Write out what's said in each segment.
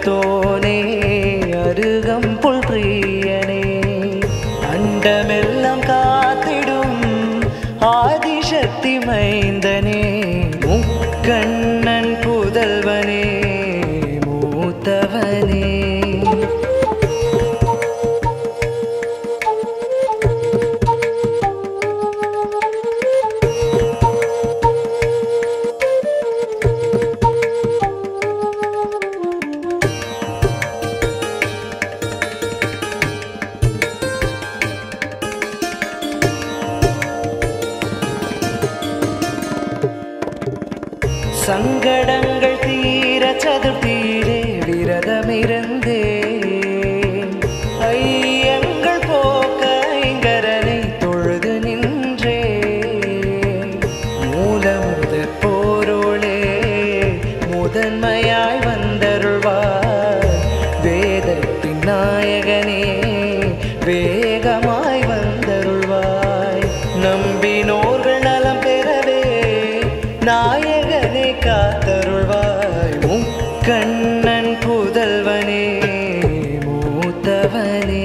முகத்தோனே அருகம்புல் பிரியனே அண்டமெல்லாம் காத்திடும் ஆதிசக்தி மைந்தனே முக்கண்ணன் புதல்வனே மூத்தவனே சங்கடங்கள் தீர சதுர்த்தீரே விரதமிருந்தே ஐயங்கள் போக்க ஐங்கரனை தொழுது நின்றே மூலமுத போரோளே முதன்மையாய் வந்தருள்வார் வேதத்தின் நாயகனே வேகமாய் வந்தருள்வாய் நம்பினோர்கள் நலம் பெறவே நாயகனை காத்தருள்வாய் முக்கண்ணன் புதல்வனே மூத்தவனே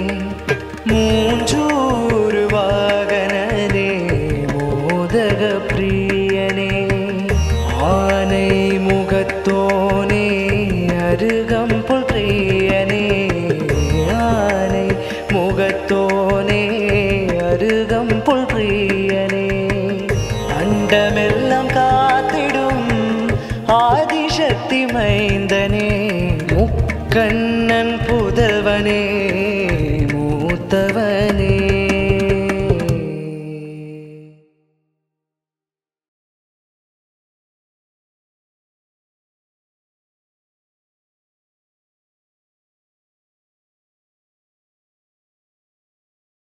மூஞ்சூறு வாகனனே மோதக பிரியனே ஆனை முகத்தோனே அருகம்புல் பிரியனே ஆனை முகத்தோனே அருகம்புல் பிரியனே அண்டமெல்லாம் காத்திடும் ஆதிசக்தி மைந்தனே முக்கண்ணன் புதல்வனே